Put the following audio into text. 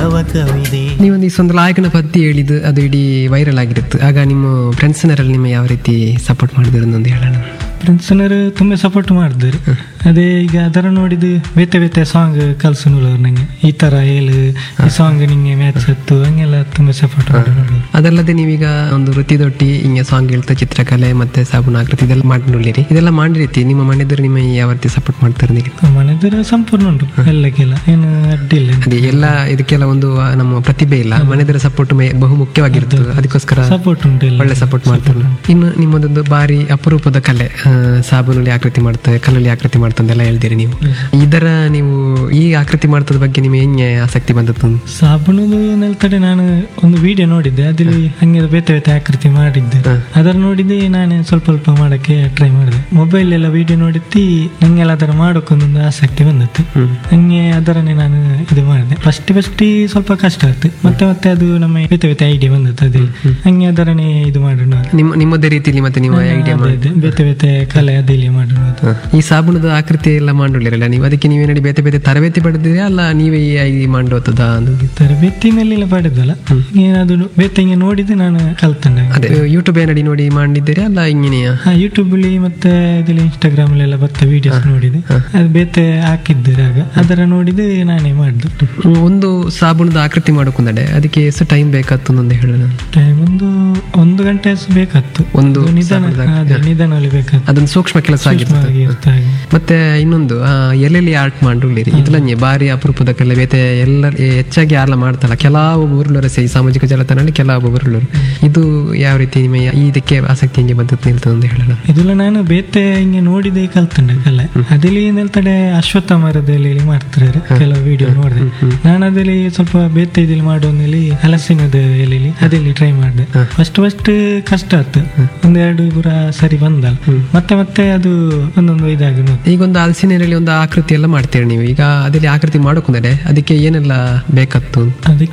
ತವಕವಿದೆ ನೀವೊಂದು ಈ ಒಂದು ಲಾಯಕನ ಪದ್ಯ ಹೇಳಿದ್ದು ಅದು ಇಡೀ ವೈರಲ್ ಆಗಿರುತ್ತೆ ಆಗ ನಿಮ್ಮ ಫ್ರೆಂಡ್ಸ್ನರಲ್ಲಿ ನಿಮ್ಮ ಯಾವ ರೀತಿ ಸಪೋರ್ಟ್ ಮಾಡಿದ್ರು ಒಂದು ಹೇಳೋಣ ಫ್ರೆಂಡ್ಸ್ನವರು ತುಂಬ ಸಪೋರ್ಟ್ ಮಾಡಿದ್ರು ಅದೇ ಈಗ ಅದರ ನೋಡಿದ್ದು ಬೇತೆ ಬೇತೆ ಸಾಂಗ್ ಕಲ್ಸು ನೋಡೋರು ನಂಗೆ ಈ ತರ ಹೇಳು ಈ ಸಾಂಗ್ ನಿಂಗೆ ಮ್ಯಾಚ್ ಹತ್ತು ಹಂಗೆಲ್ಲ ತುಂಬ ಸಪೋರ್ಟ್ ಮಾಡಿ ಅದಲ್ಲದೆ ನೀವೀಗ ಒಂದು ವೃತ್ತಿದೊಟ್ಟಿ ಹಿಂಗೆ ಸಾಂಗ್ ಹೇಳ್ತಾ ಚಿತ್ರಕಲೆ ಮತ್ತೆ ಸಾಬೂನು ಆಕೃತಿ ಇದೆಲ್ಲ ಮಾಡಿರಿ ಇದೆಲ್ಲ ಮಾಡಿರೀತಿ ನಿಮ್ಮ ಮನೆಯವರು ನಿಮ್ಮ ಯಾವ ರೀತಿ ಸಪೋರ್ಟ್ ಮಾಡ್ತಾರೆ ನೀವು ಮನೆದರ ಸಂಪೂರ್ಣ ಉಂಟು ಎಲ್ಲಕ್ಕೆಲ್ಲ ಏನು ಅಡ್ಡಿಲ್ಲ ಅದೇ ಎಲ್ಲ ಇದಕ್ಕೆಲ್ಲ ಒಂದು ಆ, ನಮ್ಮ ಪ್ರತಿಭೆ ಇಲ್ಲ ಮನೆಯದರ ಸಪೋರ್ಟ್ ಬಹು ಮುಖ್ಯವಾಗಿರ್ತದೆ ಅದಕ್ಕೋಸ್ಕರ ಸಪೋರ್ಟ್ ಉಂಟು ಎಲ್ಲ ಒಳ್ಳೆ ಸಪೋರ್ಟ್ ಮಾಡ್ತಾರೆ ಇನ್ನು ನಿಮ್ಮದೊಂದು ಬಾರಿ ಅಪರೂಪದ ಕಲೆ ಆ, ಸಾಬೂನಲ್ಲಿ ಆಕೃತಿ ಮಾಡ್ತಾರೆ ಕಲ್ಲಲ್ಲಿ ಆಕೃತಿ ಮಾಡ್ತಾರೆ ಅಂತೆಲ್ಲ ಹೇಳ್ತೀರಿ ನೀವು ಇದರ ನೀವು ಈ ಆಕೃತಿ ಮಾಡ್ತದ ಬಗ್ಗೆ ನಿಮಗೆ ಹೆಂಗೆ ಆಸಕ್ತಿ ಬಂದದ್ದು ಸಾಬೂನದು ನೆಲ್ತಡೆ ನಾನು ಒಂದು ವಿಡಿಯೋ ನೋಡಿದ್ದೆ ಅದಲ್ಲಿ ಹಂಗೆ ಬೇತೆ ಬೇತೆ ಆಕೃತಿ ಮಾಡಿದ್ದೆ ಅದರ ನೋಡಿದ್ದೆ ನಾನೇ ಸ್ವಲ್ಪ ಸ್ವಲ್ಪ ಮಾಡಕ್ಕೆ ಟ್ರೈ ಮಾಡಿದೆ ಮೊಬೈಲ್ ಎಲ್ಲ ವಿಡಿಯೋ ನೋಡಿದ್ದಿ ನಂಗೆಲ್ಲ ಅದರ ಮಾಡೋಕ್ಕೊಂದೊಂದು ಆಸಕ್ತಿ ಬಂದದ್ದು ಹಂಗೆ ಅದರನ್ನೇ ನಾನು ಇದು ಮಾಡಿದೆ ಫಸ್ಟ್ ಫಸ್ಟ್ ಸ್ವಲ್ಪ ಕಷ್ಟ ಆಯ್ತು ಮತ್ತೆ ಮತ್ತೆ ಅದು ನಮ್ಮ ಬೇತೆ ಬೇತೆ ಐಡಿಯಾ ಬಂದದ್ದು ಅದೇ ಹಂಗೆ ಅದರನ್ನೇ ಇದು ಮಾಡೋಣ ನಿಮ್ಮ ನಿಮ್ಮದೇ ರೀತಿಯಲ್ಲಿ ಮತ್ತೆ ನೀವು ಐಡಿಯಾ ಮಾಡಿ ಅದೇ ಬೇತೆ ಬೇತೆ ಕಲೆ ಅದಿಲ್ಲಿ ಮಾಡೋಣ ಅಂತ. ಈ ಸಾಬೂನದ ಆಕೃತಿ ಎಲ್ಲ ಮಾಡಿರಲಿಲ್ಲ ನೀವು ಅದಕ್ಕೆ ನೀವೇನಡಿ ಬೇತೆ ಬೇತೆ ತರಬೇತಿ ಪಡೆದಿರಿ ಅಲ್ಲ ನೀವೇ ಈ ಐ ಮಾಡೋತದ ಅಂದು ತರಬೇತಿ ಮೇಲೆಲ್ಲ ಪಡೆದಲ್ಲ ಅದು ಬೇತೆ ಹಿಂಗೆ ನೋಡಿದ್ರೆ ನಾನು ಕಲ್ತಂಡೆ ಅದೇ ಯೂಟ್ಯೂಬ್ ಏನಡಿ ನೋಡಿ ಮಾಡಿದ್ದೀರಿ ಅಲ್ಲ ಹಿಂಗೇನೆಯಾ ಹಾ ಯೂಟ್ಯೂಬ್ ಅಲ್ಲಿ ಮತ್ತೆ ಇದ್ರಲ್ಲಿ ಇನ್ಸ್ಟಾಗ್ರಾಮ್ ಅಲ್ಲೆಲ್ಲ ಬರ್ತಾ ವಿಡಿಯೋಸ್ ನೋಡಿದೆ ಅದು ಬೇತೆ ಹಾಕಿದ್ದೆ ಆಗ ಅದರ ನೋಡಿದೆ ನಾನೇ ಮಾಡಿದ್ದು ಹ್ಮ್, ಒಂದು ಸಾಬೂನದ ಆಕೃತಿ ಮಾಡೋಕೊಂದಡೆ ಅದಕ್ಕೆ ಎಷ್ಟು ಟೈಮ್ ಬೇಕಾಗ್ತದೆ ಒಂದು ಹೇಳೋಣ ಟೈಮ್ ಒಂದು ಒಂದು ಗಂಟೆ ಅಷ್ಟು ಬೇಕಾತ್ತು ಒಂದು ಅದು ನಿಧಾನ ಅದೇ ನಿಧಾನದಲ್ಲಿ ಬೇಕಾತ್ತು ಅದೊಂದು ಸೂಕ್ಷ್ಮ ಕೆಲಸ ಆಗಿರ್ತದೆ ಹಾಗೆ ಇರ್ತಾ ಹಾಗೆ. ಮತ್ತೆ ಇನ್ನೊಂದು ಆ, ಎಲ್ಲೆಲ್ಲಿ ಆರ್ಟ್ ಮಾಡಿರಿ ಇದ್ಲಂಗೆ ಬಾರಿ ಅಪರೂಪದ ಕಲೆ ಬೇತೆ ಎಲ್ಲ ಹೆಚ್ಚಾಗಿ ಯಾರೆಲ್ಲ ಮಾಡ್ತಲ್ಲ ಕೆಲವು ಊರುಳರು ಸಹ ಈ ಸಾಮಾಜಿಕ ಜಾಲತಾಣದಲ್ಲಿ ಕೆಲವು ಊರುಳರು ಇದು ಯಾವ ರೀತಿ ನಿಮ್ಮ ಇದಕ್ಕೆ ಆಸಕ್ತಿ ಹೆಂಗೆ ಬಂದದ್ದು ನಿಲ್ತದೆ ಅಂತ ಹೇಳೋಣ ಇದೆಲ್ಲ ನಾನು ಬೇತೆ ಹಿಂಗೆ ನೋಡಿದೆ ಕಲ್ತಂಡೆ ಕಲೆ ಅದಲ್ಲಿ ನೆಲ್ತಡೆ ಅಶ್ವತ್ಥ ಮರದಲ್ಲಿ ಮಾಡ್ತಾರೆ ಕೆಲವು ವಿಡಿಯೋ ನೋಡಿದೆ ನಾನು ಅದಲ್ಲಿ ಸ್ವಲ್ಪ ಬೇತೆ ಇದಲ್ಲಿ ಮಾಡೋದಲ್ಲಿ ಹಲಸಿನದ ಎಲೆಲಿ ಅದಲ್ಲಿ ಟ್ರೈ ಮಾಡಿದೆ ಫಸ್ಟ್ ಫಸ್ಟ್ ಕಷ್ಟ ಆಯ್ತು ಒಂದೆರಡು ಪುರ ಸರಿ ಬಂದಲ್ಲ ಮತ್ತೆ ಮತ್ತೆ ಅದು ಒಂದೊಂದು ಇದಾಗಿ ನೋಡ್ತು. ಈಗ ಒಂದು ಹಲಸಿನಲ್ಲಿ ಒಂದು ಆಕೃತಿ ಎಲ್ಲ ಮಾಡ್ತೀರಿ ನೀವು ಈಗ ಅದಲ್ಲಿ ಆಕೃತಿ ಮಾಡೋಕೊಂದರೆ ಅದಕ್ಕೆ ಏನೆಲ್ಲ ಬೇಕತ್ತು ಅದಕ್ಕೆ